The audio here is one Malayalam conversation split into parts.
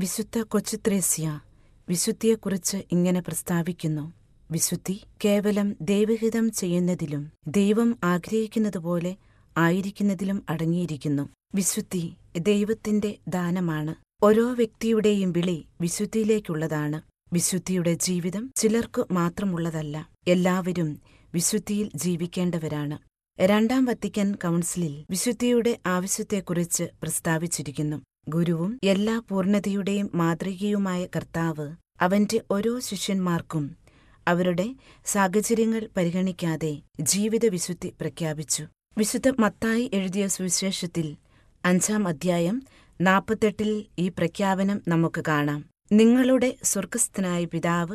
വിശുദ്ധ കൊച്ചുത്രേസ്യ വിശുദ്ധിയെക്കുറിച്ച് ഇങ്ങനെ പ്രസ്താവിക്കുന്നു വിശുദ്ധി കേവലം ദൈവഹിതം ചെയ്യുന്നതിലും ദൈവം ആഗ്രഹിക്കുന്നതുപോലെ ആയിരിക്കുന്നതിലും അടങ്ങിയിരിക്കുന്നു വിശുദ്ധി ദൈവത്തിന്റെ ദാനമാണ് ഓരോ വ്യക്തിയുടെയും വിളി വിശുദ്ധിയിലേക്കുള്ളതാണ് വിശുദ്ധിയുടെ ജീവിതം ചിലർക്കു മാത്രമുള്ളതല്ല എല്ലാവരും വിശുദ്ധിയിൽ ജീവിക്കേണ്ടവരാണ് രണ്ടാം വത്തിക്കൻ കൗൺസിലിൽ വിശുദ്ധിയുടെ ആവശ്യത്തെക്കുറിച്ച് പ്രസ്താവിച്ചിരിക്കുന്നു ഗുരുവും എല്ലാ പൂർണ്ണതയുടെയും മാതൃകയുമായ കർത്താവ് അവന്റെ ഓരോ ശിഷ്യന്മാർക്കും അവരുടെ സാഹചര്യങ്ങൾ പരിഗണിക്കാതെ ജീവിത വിശുദ്ധി പ്രഖ്യാപിച്ചു വിശുദ്ധ മത്തായി എഴുതിയ സുവിശേഷത്തിൽ അഞ്ചാം അധ്യായം നാൽപ്പത്തെട്ടിൽ ഈ പ്രഖ്യാപനം നമുക്ക് കാണാം നിങ്ങളുടെ സ്വർഗസ്ഥനായ പിതാവ്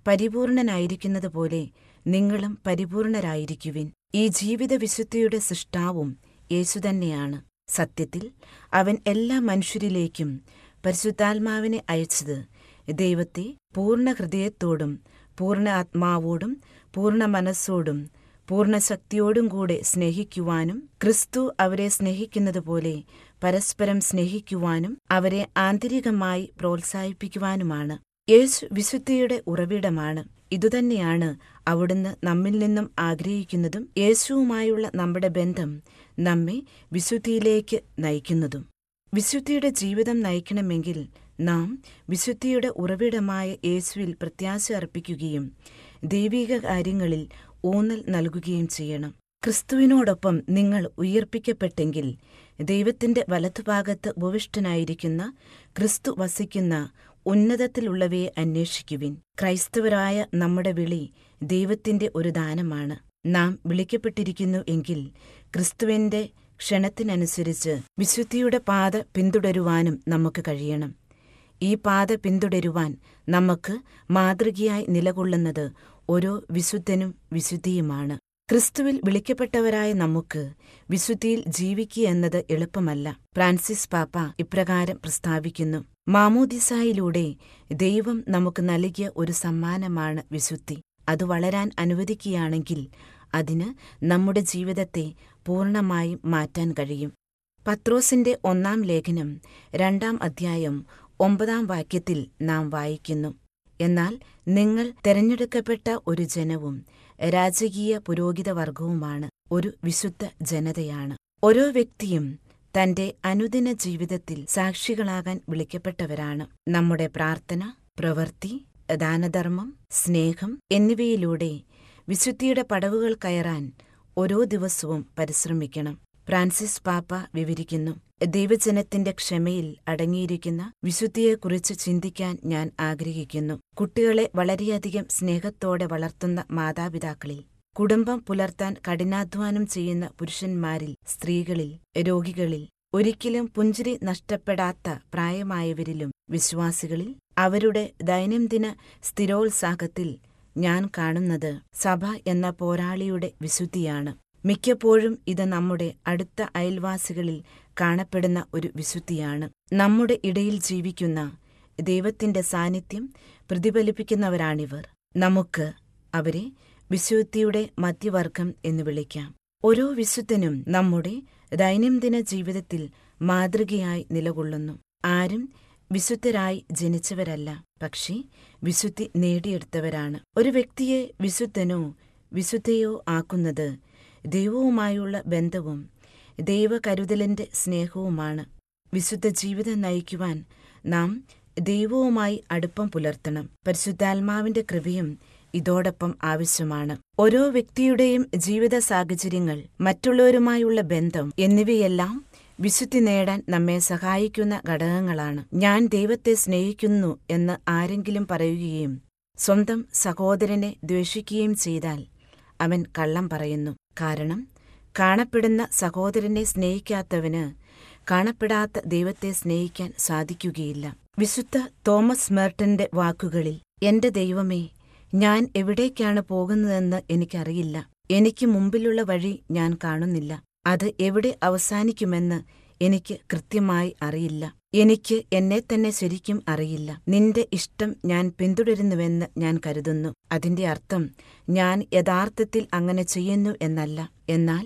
പരിപൂർണനായിരിക്കുന്നതുപോലെ നിങ്ങളും പരിപൂർണരായിരിക്കുവിൻ ഈ ജീവിത വിശുദ്ധിയുടെ സൃഷ്ടാവും യേശു തന്നെയാണ് സത്യത്തിൽ അവൻ എല്ലാ മനുഷ്യരിലേക്കും പരിശുദ്ധാത്മാവിനെ അയച്ചത് ദൈവത്തെ പൂർണ്ണ ഹൃദയത്തോടും പൂർണ്ണ ആത്മാവോടും പൂർണ്ണ മനസ്സോടും പൂർണ്ണ ശക്തിയോടും കൂടെ സ്നേഹിക്കുവാനും ക്രിസ്തു അവരെ സ്നേഹിക്കുന്നതുപോലെ പരസ്പരം സ്നേഹിക്കുവാനും അവരെ ആന്തരികമായി പ്രോത്സാഹിപ്പിക്കുവാനുമാണ് യേശു വിശുദ്ധിയുടെ ഉറവിടമാണ് ഇതുതന്നെയാണ് അവിടുന്ന് നമ്മിൽ നിന്നും ആഗ്രഹിക്കുന്നതും യേശുവുമായുള്ള നമ്മുടെ ബന്ധം നമ്മെ വിശുദ്ധിയിലേക്ക് നയിക്കുന്നതും വിശുദ്ധിയുടെ ജീവിതം നയിക്കണമെങ്കിൽ നാം വിശുദ്ധിയുടെ ഉറവിടമായ യേശുവിൽ പ്രത്യാശ അർപ്പിക്കുകയും ദൈവിക കാര്യങ്ങളിൽ ഊന്നൽ നൽകുകയും ചെയ്യണം ക്രിസ്തുവിനോടൊപ്പം നിങ്ങൾ ഉയർപ്പിക്കപ്പെട്ടെങ്കിൽ ദൈവത്തിന്റെ വലതുഭാഗത്ത് ഉപവിഷ്ടനായിരിക്കുന്ന ക്രിസ്തു വസിക്കുന്ന ഉന്നതത്തിലുള്ളവയെ അന്വേഷിക്കുവിൻ ക്രൈസ്തവരായ നമ്മുടെ വിളി ദൈവത്തിന്റെ ഒരു ദാനമാണ് നാം വിളിക്കപ്പെട്ടിരിക്കുന്നു എങ്കിൽ ക്രിസ്തുവിന്റെ ക്ഷണത്തിനനുസരിച്ച് വിശുദ്ധിയുടെ പാത പിന്തുടരുവാനും നമുക്ക് കഴിയണം ഈ പാത പിന്തുടരുവാൻ നമുക്ക് മാതൃകയായി നിലകൊള്ളുന്നത് ഓരോ വിശുദ്ധനും വിശുദ്ധിയുമാണ് ക്രിസ്തുവിൽ വിളിക്കപ്പെട്ടവരായ നമുക്ക് വിശുദ്ധിയിൽ ജീവിക്കുക എന്നത് എളുപ്പമല്ല ഫ്രാൻസിസ് പാപ്പ ഇപ്രകാരം പ്രസ്താവിക്കുന്നു മാമോദിസായിലൂടെ ദൈവം നമുക്ക് നൽകിയ ഒരു സമ്മാനമാണ് വിശുദ്ധി അത് വളരാൻ അനുവദിക്കുകയാണെങ്കിൽ അതിന് നമ്മുടെ ജീവിതത്തെ പൂർണ്ണമായും മാറ്റാൻ കഴിയും പത്രോസിന്റെ ഒന്നാം ലേഖനം രണ്ടാം അധ്യായം ഒമ്പതാം വാക്യത്തിൽ നാം വായിക്കുന്നു എന്നാൽ നിങ്ങൾ തെരഞ്ഞെടുക്കപ്പെട്ട ഒരു ജനവും രാജകീയ പുരോഹിതവർഗവുമാണ് ഒരു വിശുദ്ധ ജനതയാണ് ഓരോ വ്യക്തിയും തന്റെ അനുദിന ജീവിതത്തിൽ സാക്ഷികളാകാൻ വിളിക്കപ്പെട്ടവരാണ് നമ്മുടെ പ്രാർത്ഥന പ്രവൃത്തി ദാനധർമ്മം സ്നേഹം എന്നിവയിലൂടെ വിശുദ്ധിയുടെ പടവുകൾ കയറാൻ ഓരോ ദിവസവും പരിശ്രമിക്കണം ഫ്രാൻസിസ് പാപ്പ വിവരിക്കുന്നു ദൈവജനത്തിന്റെ ക്ഷമയിൽ അടങ്ങിയിരിക്കുന്ന വിശുദ്ധിയെക്കുറിച്ച് ചിന്തിക്കാൻ ഞാൻ ആഗ്രഹിക്കുന്നു കുട്ടികളെ വളരെയധികം സ്നേഹത്തോടെ വളർത്തുന്ന മാതാപിതാക്കളിൽ കുടുംബം പുലർത്താൻ കഠിനാധ്വാനം ചെയ്യുന്ന പുരുഷന്മാരിൽ സ്ത്രീകളിൽ രോഗികളിൽ ഒരിക്കലും പുഞ്ചിരി നഷ്ടപ്പെടാത്ത പ്രായമായവരിലും വിശ്വാസികളിൽ അവരുടെ ദൈനംദിന സ്ഥിരോത്സാഹത്തിൽ ഞാൻ കാണുന്നത് സഭ എന്ന പോരാളിയുടെ വിശുദ്ധിയാണ് മിക്കപ്പോഴും ഇത് നമ്മുടെ അടുത്ത അയൽവാസികളിൽ കാണപ്പെടുന്ന ഒരു വിശുദ്ധിയാണ് നമ്മുടെ ഇടയിൽ ജീവിക്കുന്ന ദൈവത്തിന്റെ സാന്നിധ്യം പ്രതിഫലിപ്പിക്കുന്നവരാണിവർ നമുക്ക് അവരെ വിശുദ്ധിയുടെ മധ്യവർഗം എന്ന് വിളിക്കാം ഓരോ വിശുദ്ധനും നമ്മുടെ ദൈനംദിന ജീവിതത്തിൽ മാതൃകയായി നിലകൊള്ളുന്നു ആരും വിശുദ്ധരായി ജനിച്ചവരല്ല പക്ഷേ വിശുദ്ധി നേടിയെടുത്തവരാണ് ഒരു വ്യക്തിയെ വിശുദ്ധനോ വിശുദ്ധയോ ആക്കുന്നത് ദൈവവുമായുള്ള ബന്ധവും ദൈവകരുതലിന്റെ സ്നേഹവുമാണ് വിശുദ്ധ ജീവിതം നയിക്കുവാൻ നാം ദൈവവുമായി അടുപ്പം പുലർത്തണം പരിശുദ്ധാത്മാവിന്റെ കൃപയും ഇതോടൊപ്പം ആവശ്യമാണ് ഓരോ വ്യക്തിയുടെയും ജീവിത സാഹചര്യങ്ങൾ മറ്റുള്ളവരുമായുള്ള ബന്ധം എന്നിവയെല്ലാം വിശുദ്ധി നേടാൻ നമ്മെ സഹായിക്കുന്ന ഘടകങ്ങളാണ് ഞാൻ ദൈവത്തെ സ്നേഹിക്കുന്നു എന്ന് ആരെങ്കിലും പറയുകയും സ്വന്തം സഹോദരനെ ദ്വേഷിക്കുകയും ചെയ്താൽ അവൻ കള്ളം പറയുന്നു കാരണം കാണപ്പെടുന്ന സഹോദരനെ സ്നേഹിക്കാത്തവന് കാണപ്പെടാത്ത ദൈവത്തെ സ്നേഹിക്കാൻ സാധിക്കുകയില്ല വിശുദ്ധ തോമസ് മേർട്ടന്റെ വാക്കുകളിൽ എന്റെ ദൈവമേ ഞാൻ എവിടേക്കാണ് പോകുന്നതെന്ന് എനിക്കറിയില്ല എനിക്ക് മുമ്പിലുള്ള വഴി ഞാൻ കാണുന്നില്ല അത് എവിടെ അവസാനിക്കുമെന്ന് എനിക്ക് കൃത്യമായി അറിയില്ല എനിക്ക് എന്നെ തന്നെ ശരിക്കും അറിയില്ല നിന്റെ ഇഷ്ടം ഞാൻ പിന്തുടരുന്നുവെന്ന് ഞാൻ കരുതുന്നു അതിന്റെ അർത്ഥം ഞാൻ യഥാർത്ഥത്തിൽ അങ്ങനെ ചെയ്യുന്നു എന്നല്ല എന്നാൽ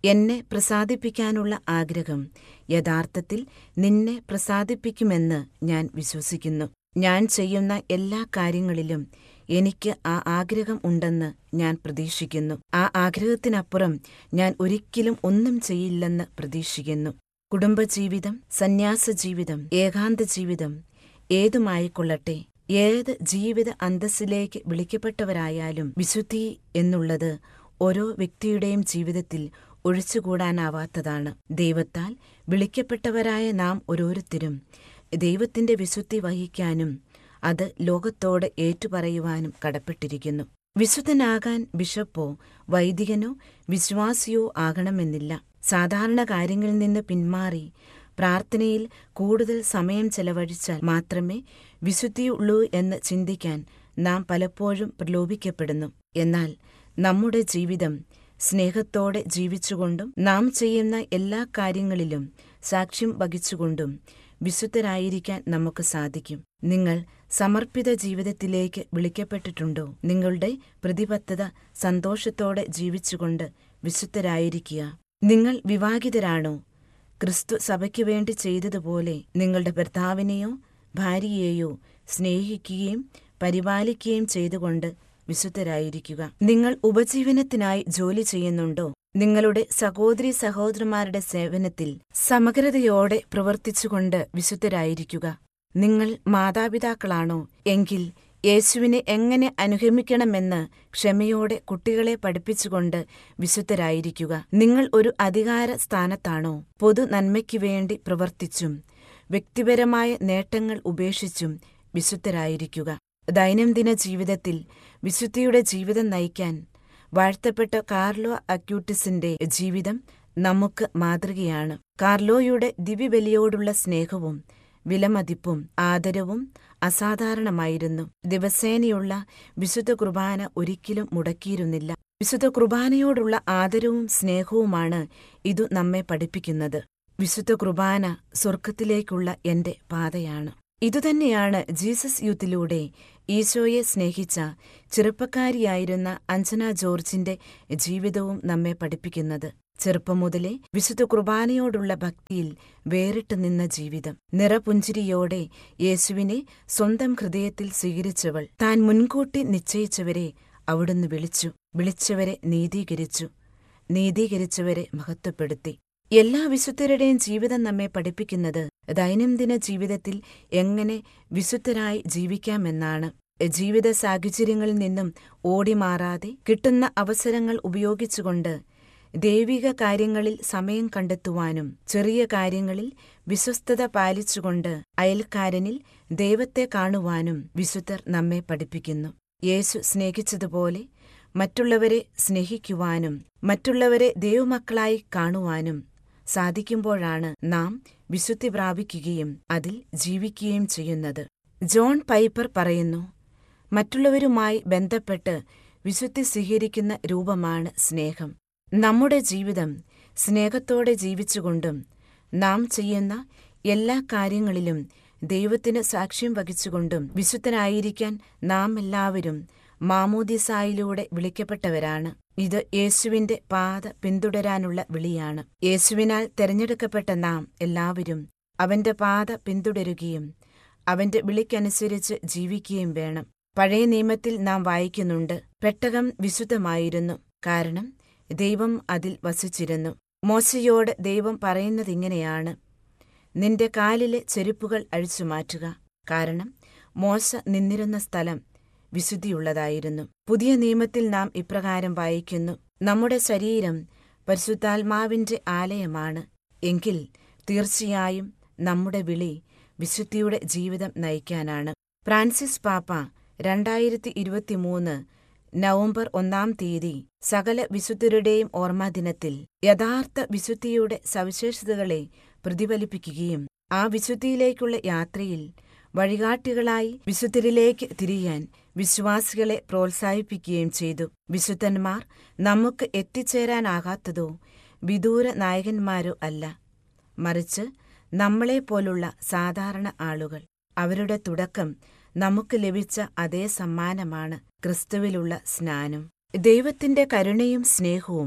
എന്നെ പ്രസാദിപ്പിക്കാനുള്ള ആഗ്രഹം യഥാർത്ഥത്തിൽ നിന്നെ പ്രസാദിപ്പിക്കുമെന്ന് ഞാൻ വിശ്വസിക്കുന്നു ഞാൻ ചെയ്യുന്ന എല്ലാ കാര്യങ്ങളിലും എനിക്ക് ആ ആഗ്രഹം ഉണ്ടെന്ന് ഞാൻ പ്രതീക്ഷിക്കുന്നു ആ ആഗ്രഹത്തിനപ്പുറം ഞാൻ ഒരിക്കലും ഒന്നും ചെയ്യില്ലെന്ന് പ്രതീക്ഷിക്കുന്നു കുടുംബജീവിതം സന്യാസ ജീവിതം ഏകാന്ത ജീവിതം ഏതുമായിക്കൊള്ളട്ടെ ഏത് ജീവിത അന്തസ്സിലേക്ക് വിളിക്കപ്പെട്ടവരായാലും വിശുദ്ധി എന്നുള്ളത് ഓരോ വ്യക്തിയുടെയും ജീവിതത്തിൽ ഒഴിച്ചുകൂടാനാവാത്തതാണ് ദൈവത്താൽ വിളിക്കപ്പെട്ടവരായ നാം ഓരോരുത്തരും ദൈവത്തിന്റെ വിശുദ്ധി വഹിക്കാനും അത് ലോകത്തോട് ഏറ്റുപറയുവാനും കടപ്പെട്ടിരിക്കുന്നു വിശുദ്ധനാകാൻ ബിഷപ്പോ വൈദികനോ വിശ്വാസിയോ ആകണമെന്നില്ല സാധാരണ കാര്യങ്ങളിൽ നിന്ന് പിന്മാറി പ്രാർത്ഥനയിൽ കൂടുതൽ സമയം ചെലവഴിച്ചാൽ മാത്രമേ വിശുദ്ധിയുള്ളൂ എന്ന് ചിന്തിക്കാൻ നാം പലപ്പോഴും പ്രലോഭിക്കപ്പെടുന്നു എന്നാൽ നമ്മുടെ ജീവിതം സ്നേഹത്തോടെ ജീവിച്ചുകൊണ്ടും നാം ചെയ്യുന്ന എല്ലാ കാര്യങ്ങളിലും സാക്ഷ്യം വഹിച്ചുകൊണ്ടും വിശുദ്ധരായിരിക്കാൻ നമുക്ക് സാധിക്കും നിങ്ങൾ സമർപ്പിത ജീവിതത്തിലേക്ക് വിളിക്കപ്പെട്ടിട്ടുണ്ടോ നിങ്ങളുടെ പ്രതിബദ്ധത സന്തോഷത്തോടെ ജീവിച്ചുകൊണ്ട് വിശുദ്ധരായിരിക്കുക നിങ്ങൾ വിവാഹിതരാണോ ക്രിസ്തു സഭയ്ക്കു വേണ്ടി ചെയ്തതുപോലെ നിങ്ങളുടെ ഭർത്താവിനെയോ ഭാര്യയെയോ സ്നേഹിക്കുകയും പരിപാലിക്കുകയും ചെയ്തുകൊണ്ട് വിശുദ്ധരായിരിക്കുക നിങ്ങൾ ഉപജീവനത്തിനായി ജോലി ചെയ്യുന്നുണ്ടോ നിങ്ങളുടെ സഹോദരി സഹോദരന്മാരുടെ സേവനത്തിൽ സമഗ്രതയോടെ പ്രവർത്തിച്ചുകൊണ്ട് വിശുദ്ധരായിരിക്കുക നിങ്ങൾ മാതാപിതാക്കളാണോ എങ്കിൽ യേശുവിനെ എങ്ങനെ അനുഗമിക്കണമെന്ന് ക്ഷമയോടെ കുട്ടികളെ പഠിപ്പിച്ചുകൊണ്ട് വിശുദ്ധരായിരിക്കുക നിങ്ങൾ ഒരു അധികാര സ്ഥാനത്താണോ പൊതു നന്മയ്ക്കു വേണ്ടി പ്രവർത്തിച്ചും വ്യക്തിപരമായ നേട്ടങ്ങൾ ഉപേക്ഷിച്ചും വിശുദ്ധരായിരിക്കുക ദൈനംദിന ജീവിതത്തിൽ വിശുദ്ധിയുടെ ജീവിതം നയിക്കാൻ വാഴ്ത്തപ്പെട്ട കാർലോ അക്യൂട്ടിസിന്റെ ജീവിതം നമുക്ക് മാതൃകയാണ് കാർലോയുടെ ദിവ്യബലിയോടുള്ള സ്നേഹവും വിലമതിപ്പും ആദരവും അസാധാരണമായിരുന്നു ദിവസേനയുള്ള വിശുദ്ധ കുർബാന ഒരിക്കലും മുടക്കിയിരുന്നില്ല വിശുദ്ധ കുർബാനയോടുള്ള ആദരവും സ്നേഹവുമാണ് ഇതു നമ്മെ പഠിപ്പിക്കുന്നത് വിശുദ്ധ കുർബാന സ്വർഗത്തിലേക്കുള്ള എന്റെ പാതയാണ് ഇതുതന്നെയാണ് ജീസസ് യൂത്തിലൂടെ ഈശോയെ സ്നേഹിച്ച ചെറുപ്പക്കാരിയായിരുന്ന അഞ്ജന ജോർജിന്റെ ജീവിതവും നമ്മെ പഠിപ്പിക്കുന്നത് ചെറുപ്പം മുതലേ വിശുദ്ധ കുർബാനയോടുള്ള ഭക്തിയിൽ വേറിട്ട് നിന്ന ജീവിതം നിറപുഞ്ചിരിയോടെ യേശുവിനെ സ്വന്തം ഹൃദയത്തിൽ സ്വീകരിച്ചവൾ താൻ മുൻകൂട്ടി നിശ്ചയിച്ചവരെ അവിടുന്ന് വിളിച്ചു വിളിച്ചവരെ നീതീകരിച്ചു നീതീകരിച്ചവരെ മഹത്വപ്പെടുത്തി എല്ലാ വിശുദ്ധരുടെയും ജീവിതം നമ്മെ പഠിപ്പിക്കുന്നത് ദൈനംദിന ജീവിതത്തിൽ എങ്ങനെ വിശുദ്ധരായി ജീവിക്കാമെന്നാണ് ജീവിത സാഹചര്യങ്ങളിൽ നിന്നും ഓടിമാറാതെ കിട്ടുന്ന അവസരങ്ങൾ ഉപയോഗിച്ചുകൊണ്ട് ദൈവിക കാര്യങ്ങളിൽ സമയം കണ്ടെത്തുവാനും ചെറിയ കാര്യങ്ങളിൽ വിശ്വസ്തത പാലിച്ചുകൊണ്ട് അയൽക്കാരനിൽ ദൈവത്തെ കാണുവാനും വിശുദ്ധർ നമ്മെ പഠിപ്പിക്കുന്നു യേശു സ്നേഹിച്ചതുപോലെ മറ്റുള്ളവരെ സ്നേഹിക്കുവാനും മറ്റുള്ളവരെ ദൈവമക്കളായി കാണുവാനും സാധിക്കുമ്പോഴാണ് നാം വിശുദ്ധി പ്രാപിക്കുകയും അതിൽ ജീവിക്കുകയും ചെയ്യുന്നത് ജോൺ പൈപ്പർ പറയുന്നു മറ്റുള്ളവരുമായി ബന്ധപ്പെട്ട് വിശുദ്ധി സ്വീകരിക്കുന്ന രൂപമാണ് സ്നേഹം നമ്മുടെ ജീവിതം സ്നേഹത്തോടെ ജീവിച്ചുകൊണ്ടും നാം ചെയ്യുന്ന എല്ലാ കാര്യങ്ങളിലും ദൈവത്തിന് സാക്ഷ്യം വഹിച്ചുകൊണ്ടും വിശുദ്ധനായിരിക്കാൻ നാം എല്ലാവരും മാമോദിസായിലൂടെ വിളിക്കപ്പെട്ടവരാണ് ഇത് യേശുവിന്റെ പാത പിന്തുടരാനുള്ള വിളിയാണ് യേശുവിനാൽ തെരഞ്ഞെടുക്കപ്പെട്ട നാം എല്ലാവരും അവന്റെ പാത പിന്തുടരുകയും അവന്റെ വിളിക്കനുസരിച്ച് ജീവിക്കുകയും വേണം പഴയ നിയമത്തിൽ നാം വായിക്കുന്നുണ്ട് പെട്ടകം വിശുദ്ധമായിരുന്നു കാരണം ദൈവം അതിൽ വസിച്ചിരുന്നു മോശയോട് ദൈവം പറയുന്നതിങ്ങനെയാണ് നിന്റെ കാലിലെ ചെരുപ്പുകൾ അഴിച്ചുമാറ്റുക കാരണം മോശ നിന്നിരുന്ന സ്ഥലം വിശുദ്ധിയുള്ളതായിരുന്നു പുതിയ നിയമത്തിൽ നാം ഇപ്രകാരം വായിക്കുന്നു നമ്മുടെ ശരീരം പരിശുദ്ധാത്മാവിന്റെ ആലയമാണ് എങ്കിൽ തീർച്ചയായും നമ്മുടെ വിളി വിശുദ്ധിയുടെ ജീവിതം നയിക്കാനാണ് ഫ്രാൻസിസ് പാപ്പ രണ്ടായിരത്തി ഇരുപത്തിമൂന്ന് നവംബർ ഒന്നാം തീയതി സകല വിശുദ്ധരുടെയും ഓർമ്മദിനത്തിൽ യഥാർത്ഥ വിശുദ്ധിയുടെ സവിശേഷതകളെ പ്രതിഫലിപ്പിക്കുകയും ആ വിശുദ്ധിയിലേക്കുള്ള യാത്രയിൽ വഴികാട്ടികളായി വിശുദ്ധരിലേക്ക് തിരിയാൻ വിശ്വാസികളെ പ്രോത്സാഹിപ്പിക്കുകയും ചെയ്തു വിശുദ്ധന്മാർ നമുക്ക് എത്തിച്ചേരാനാകാത്തതോ വിദൂര നായകന്മാരോ അല്ല മറിച്ച് നമ്മളെപ്പോലുള്ള സാധാരണ ആളുകൾ അവരുടെ തുടക്കം നമുക്ക് ലഭിച്ച അതേ സമ്മാനമാണ് ക്രിസ്തുവിലുള്ള സ്നാനം ദൈവത്തിന്റെ കരുണയും സ്നേഹവും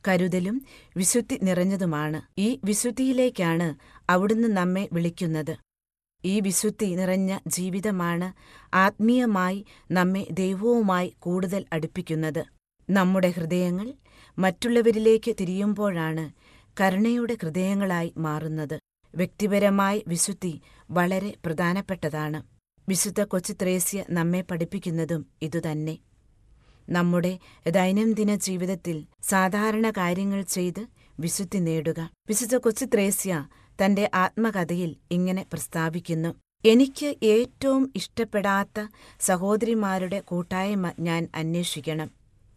കരുതലും വിശുദ്ധി നിറഞ്ഞതുമാണ് ഈ വിശുദ്ധിയിലേക്കാണ് അവിടുന്ന് നമ്മെ വിളിക്കുന്നത് ഈ വിശുദ്ധി നിറഞ്ഞ ജീവിതമാണ് ആത്മീയമായി നമ്മെ ദൈവവുമായി കൂടുതൽ അടുപ്പിക്കുന്നത് നമ്മുടെ ഹൃദയങ്ങൾ മറ്റുള്ളവരിലേക്ക് തിരിയുമ്പോഴാണ് കരുണയുടെ ഹൃദയങ്ങളായി മാറുന്നത് വ്യക്തിപരമായി വിശുദ്ധി വളരെ പ്രധാനപ്പെട്ടതാണ് വിശുദ്ധ കൊച്ചു ത്രേസ്യ നമ്മെ പഠിപ്പിക്കുന്നതും ഇതുതന്നെ നമ്മുടെ ദൈനംദിന ജീവിതത്തിൽ സാധാരണ കാര്യങ്ങൾ ചെയ്ത് വിശുദ്ധി നേടുക വിശുദ്ധ കൊച്ചു ത്രേസ്യ തന്റെ ആത്മകഥയിൽ ഇങ്ങനെ പ്രസ്താവിക്കുന്നു എനിക്ക് ഏറ്റവും ഇഷ്ടപ്പെടാത്ത സഹോദരിമാരുടെ കൂട്ടായ്മ ഞാൻ അന്വേഷിക്കണം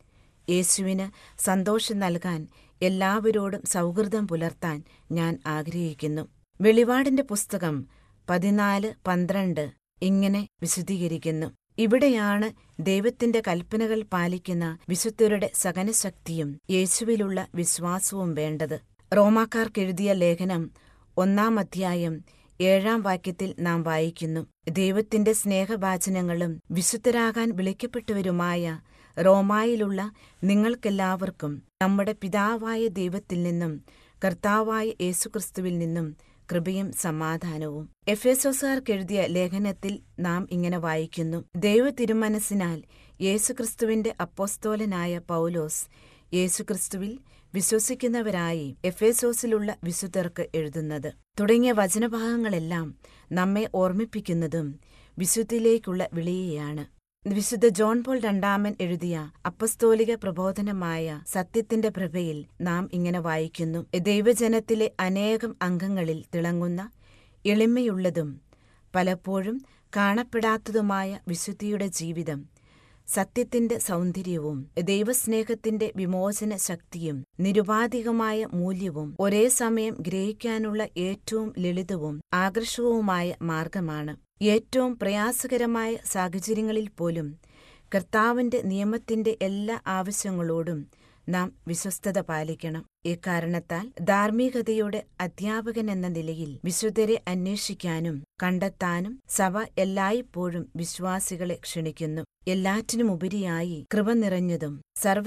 യേശുവിന് സന്തോഷം നൽകാൻ എല്ലാവരോടും സൗഹൃദം പുലർത്താൻ ഞാൻ ആഗ്രഹിക്കുന്നു വെളിവാടിന്റെ പുസ്തകം പതിനാല് പന്ത്രണ്ട് ഇങ്ങനെ വിശദീകരിക്കുന്നു ഇവിടെയാണ് ദൈവത്തിന്റെ കൽപ്പനകൾ പാലിക്കുന്ന വിശുദ്ധരുടെ സഹനശക്തിയും യേശുവിലുള്ള വിശ്വാസവും വേണ്ടത് റോമാക്കാർക്കെഴുതിയ ലേഖനം ഒന്നാം അധ്യായം ഏഴാം വാക്യത്തിൽ നാം വായിക്കുന്നു ദൈവത്തിന്റെ സ്നേഹവാചനങ്ങളും വിശുദ്ധരാകാൻ വിളിക്കപ്പെട്ടവരുമായ റോമായിലുള്ള നിങ്ങൾക്കെല്ലാവർക്കും നമ്മുടെ പിതാവായ ദൈവത്തിൽ നിന്നും കർത്താവായ യേശുക്രിസ്തുവിൽ നിന്നും കൃപയും സമാധാനവും എഫേസോസുകാർക്കെഴുതിയ ലേഖനത്തിൽ നാം ഇങ്ങനെ വായിക്കുന്നു ദൈവ തിരുമനസ്സിനാൽ യേശുക്രിസ്തുവിന്റെ അപ്പോസ്തോലനായ പൗലോസ് യേശുക്രിസ്തുവിൽ വിശ്വസിക്കുന്നവരായി എഫേസോസിലുള്ള വിശുദ്ധർക്ക് എഴുതുന്നത് തുടങ്ങിയ വചനഭാഗങ്ങളെല്ലാം നമ്മെ ഓർമ്മിപ്പിക്കുന്നതും വിശുദ്ധിയിലേക്കുള്ള വിളിയെയാണ് വിശുദ്ധ ജോൺ പോൾ രണ്ടാമൻ എഴുതിയ അപ്പസ്തോലിക പ്രബോധനമായ സത്യത്തിന്റെ പ്രഭയിൽ നാം ഇങ്ങനെ വായിക്കുന്നു ദൈവജനത്തിലെ അനേകം അംഗങ്ങളിൽ തിളങ്ങുന്ന എളിമയുള്ളതും പലപ്പോഴും കാണപ്പെടാത്തതുമായ വിശുദ്ധിയുടെ ജീവിതം സത്യത്തിന്റെ സൗന്ദര്യവും ദൈവസ്നേഹത്തിന്റെ വിമോചന ശക്തിയും നിരുപാധികമായ മൂല്യവും ഒരേ സമയം ഗ്രഹിക്കാനുള്ള ഏറ്റവും ലളിതവും ആകർഷകവുമായ മാർഗമാണ് ഏറ്റവും പ്രയാസകരമായ സാഹചര്യങ്ങളിൽ പോലും കർത്താവിന്റെ നിയമത്തിന്റെ എല്ലാ ആവശ്യങ്ങളോടും നാം വിശ്വസ്തത പാലിക്കണം ഇക്കാരണത്താൽ ധാർമ്മികതയുടെ അധ്യാപകൻ എന്ന നിലയിൽ വിശുദ്ധരെ അന്വേഷിക്കാനും കണ്ടെത്താനും സഭ എല്ലായ്പ്പോഴും വിശ്വാസികളെ ക്ഷണിക്കുന്നു എല്ലാറ്റിനുമുപരിയായി കൃപ നിറഞ്ഞതും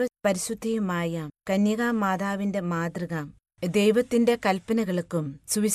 സർവപരിശുദ്ധിയുമായ കന്യകാമാതാവിന്റെ മാതൃക ദൈവത്തിന്റെ കൽപ്പനകൾക്കും സുവിശ